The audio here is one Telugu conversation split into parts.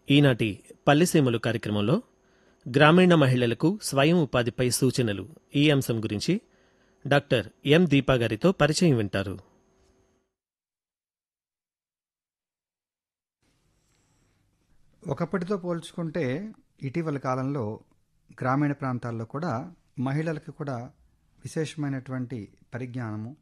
ఈనాటి పల్లెసీమలు కార్యక్రమంలో గ్రామీణ మహిళలకు స్వయం ఉపాధిపై సూచనలు ఈ అంశం గురించి డాక్టర్ ఎం దీపా గారితో పరిచయం వింటారు ఒకప్పటితో పోల్చుకుంటే ఇటీవల కాలంలో గ్రామీణ ప్రాంతాల్లో కూడా మహిళలకు కూడా విశేషమైనటువంటి పరిజ్ఞానము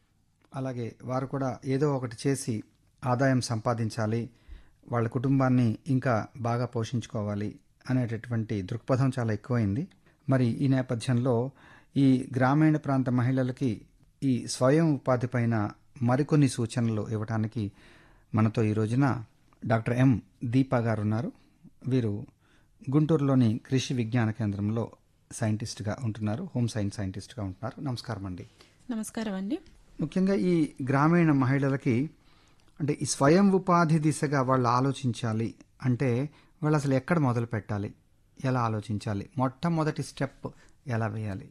అలాగే వారు కూడా ఏదో ఒకటి చేసి ఆదాయం సంపాదించాలి వాళ్ళ కుటుంబాన్ని ఇంకా బాగా పోషించుకోవాలి అనేటటువంటి దృక్పథం చాలా ఎక్కువైంది మరి ఈ నేపథ్యంలో ఈ గ్రామీణ ప్రాంత మహిళలకి ఈ స్వయం ఉపాధి పైన మరికొన్ని సూచనలు ఇవ్వడానికి మనతో ఈ రోజున డాక్టర్ ఎం దీపా గారు ఉన్నారు వీరు గుంటూరులోని కృషి విజ్ఞాన కేంద్రంలో సైంటిస్ట్గా ఉంటున్నారు హోమ్ సైన్స్ సైంటిస్ట్గా ఉంటున్నారు నమస్కారం అండి నమస్కారం అండి ముఖ్యంగా ఈ గ్రామీణ మహిళలకి అంటే ఈ స్వయం ఉపాధి దిశగా వాళ్ళు ఆలోచించాలి అంటే వాళ్ళు అసలు ఎక్కడ మొదలు పెట్టాలి ఎలా ఆలోచించాలి మొట్టమొదటి స్టెప్ ఎలా వేయాలి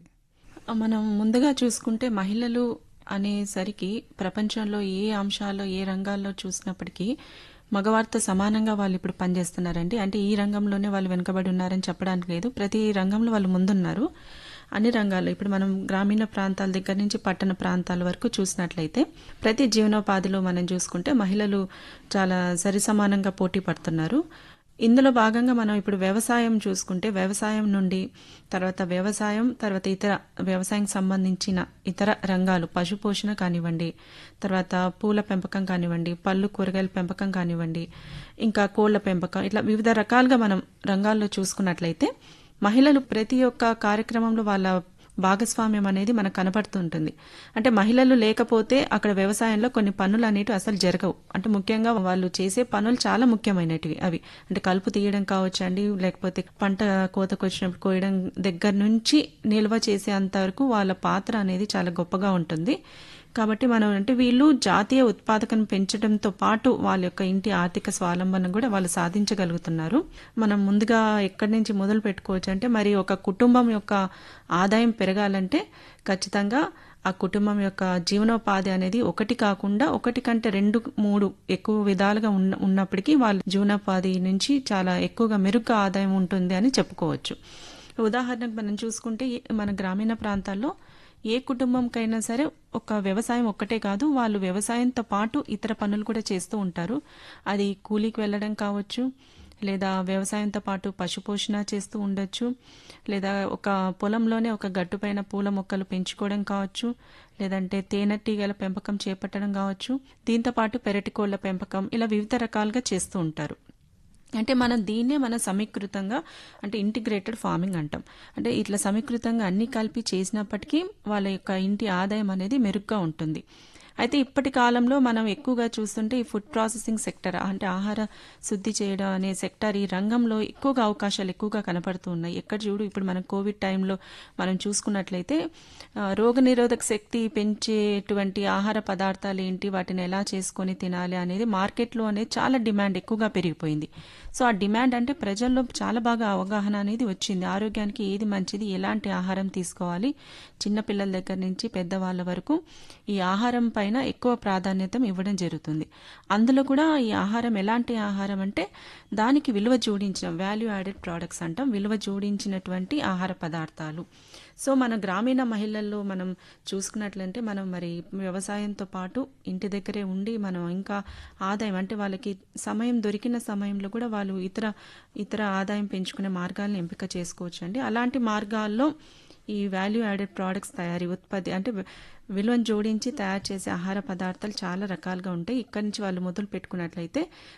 మనం ముందుగా చూసుకుంటే మహిళలు అనేసరికి ప్రపంచంలో ఏ అంశాల్లో ఏ రంగాల్లో చూసినప్పటికీ మగవారితో సమానంగా వాళ్ళు ఇప్పుడు పనిచేస్తున్నారండి అంటే ఈ రంగంలోనే వాళ్ళు వెనుకబడి ఉన్నారని చెప్పడానికి లేదు ప్రతి రంగంలో వాళ్ళు ముందున్నారు అన్ని రంగాల్లో ఇప్పుడు మనం గ్రామీణ ప్రాంతాల దగ్గర నుంచి పట్టణ ప్రాంతాల వరకు చూసినట్లయితే ప్రతి జీవనోపాధిలో మనం చూసుకుంటే మహిళలు చాలా సరిసమానంగా పోటీ పడుతున్నారు ఇందులో భాగంగా మనం ఇప్పుడు వ్యవసాయం చూసుకుంటే వ్యవసాయం నుండి తర్వాత వ్యవసాయం తర్వాత ఇతర వ్యవసాయం సంబంధించిన ఇతర రంగాలు పశు పోషణ కానివ్వండి తర్వాత పూల పెంపకం కానివ్వండి పళ్ళు కూరగాయల పెంపకం కానివ్వండి ఇంకా కోళ్ల పెంపకం ఇట్లా వివిధ రకాలుగా మనం రంగాల్లో చూసుకున్నట్లయితే మహిళలు ప్రతి ఒక్క కార్యక్రమంలో వాళ్ళ భాగస్వామ్యం అనేది మనకు కనపడుతుంటుంది అంటే మహిళలు లేకపోతే అక్కడ వ్యవసాయంలో కొన్ని పనులు అనేవి అసలు జరగవు అంటే ముఖ్యంగా వాళ్ళు చేసే పనులు చాలా ముఖ్యమైనటివి అవి అంటే కలుపు తీయడం కావచ్చు అండి లేకపోతే పంట కోతకు వచ్చినప్పుడు కోయడం దగ్గర నుంచి నిల్వ చేసేంత వరకు వాళ్ళ పాత్ర అనేది చాలా గొప్పగా ఉంటుంది కాబట్టి మనం అంటే వీళ్ళు జాతీయ ఉత్పాదకను పెంచడంతో పాటు వాళ్ళ యొక్క ఇంటి ఆర్థిక స్వావలంబన కూడా వాళ్ళు సాధించగలుగుతున్నారు మనం ముందుగా ఎక్కడి నుంచి మొదలు పెట్టుకోవచ్చు అంటే మరి ఒక కుటుంబం యొక్క ఆదాయం పెరగాలంటే ఖచ్చితంగా ఆ కుటుంబం యొక్క జీవనోపాధి అనేది ఒకటి కాకుండా ఒకటి కంటే రెండు మూడు ఎక్కువ విధాలుగా ఉన్న ఉన్నప్పటికీ వాళ్ళ జీవనోపాధి నుంచి చాలా ఎక్కువగా మెరుగ్గా ఆదాయం ఉంటుంది అని చెప్పుకోవచ్చు ఉదాహరణకు మనం చూసుకుంటే మన గ్రామీణ ప్రాంతాల్లో ఏ కుటుంబంకైనా సరే ఒక వ్యవసాయం ఒక్కటే కాదు వాళ్ళు వ్యవసాయంతో పాటు ఇతర పనులు కూడా చేస్తూ ఉంటారు అది కూలీకి వెళ్ళడం కావచ్చు లేదా వ్యవసాయంతో పాటు పశుపోషణ చేస్తూ ఉండొచ్చు లేదా ఒక పొలంలోనే ఒక గట్టుపైన పూల మొక్కలు పెంచుకోవడం కావచ్చు లేదంటే తేనెటీగల పెంపకం చేపట్టడం కావచ్చు దీంతో పాటు పెరటి కోళ్ల పెంపకం ఇలా వివిధ రకాలుగా చేస్తూ ఉంటారు అంటే మనం దీన్నే మనం సమీకృతంగా అంటే ఇంటిగ్రేటెడ్ ఫార్మింగ్ అంటాం అంటే ఇట్లా సమీకృతంగా అన్ని కలిపి చేసినప్పటికీ వాళ్ళ యొక్క ఇంటి ఆదాయం అనేది మెరుగ్గా ఉంటుంది అయితే ఇప్పటి కాలంలో మనం ఎక్కువగా చూస్తుంటే ఈ ఫుడ్ ప్రాసెసింగ్ సెక్టర్ అంటే ఆహార శుద్ధి చేయడం అనే సెక్టర్ ఈ రంగంలో ఎక్కువగా అవకాశాలు ఎక్కువగా కనపడుతూ ఉన్నాయి ఎక్కడ చూడు ఇప్పుడు మనం కోవిడ్ టైంలో మనం చూసుకున్నట్లయితే రోగనిరోధక శక్తి పెంచేటువంటి ఆహార పదార్థాలు ఏంటి వాటిని ఎలా చేసుకొని తినాలి అనేది మార్కెట్లో అనేది చాలా డిమాండ్ ఎక్కువగా పెరిగిపోయింది సో ఆ డిమాండ్ అంటే ప్రజల్లో చాలా బాగా అవగాహన అనేది వచ్చింది ఆరోగ్యానికి ఏది మంచిది ఎలాంటి ఆహారం తీసుకోవాలి చిన్నపిల్లల దగ్గర నుంచి పెద్దవాళ్ళ వరకు ఈ ఆహారం పైన ఎక్కువ ప్రాధాన్యత ఇవ్వడం జరుగుతుంది అందులో కూడా ఈ ఆహారం ఎలాంటి ఆహారం అంటే దానికి విలువ జోడించిన వాల్యూ యాడెడ్ ప్రోడక్ట్స్ అంటాం విలువ జోడించినటువంటి ఆహార పదార్థాలు సో మన గ్రామీణ మహిళల్లో మనం చూసుకున్నట్లంటే మనం మరి వ్యవసాయంతో పాటు ఇంటి దగ్గరే ఉండి మనం ఇంకా ఆదాయం అంటే వాళ్ళకి సమయం దొరికిన సమయంలో కూడా వాళ్ళు ఇతర ఇతర ఆదాయం పెంచుకునే మార్గాలను ఎంపిక చేసుకోవచ్చు అండి అలాంటి మార్గాల్లో ఈ వాల్యూ యాడెడ్ ప్రోడక్ట్స్ తయారీ ఉత్పత్తి అంటే విలువను జోడించి తయారు చేసే ఆహార పదార్థాలు చాలా రకాలుగా ఉంటాయి ఇక్కడి నుంచి వాళ్ళు మొదలు పెట్టుకున్నట్లయితే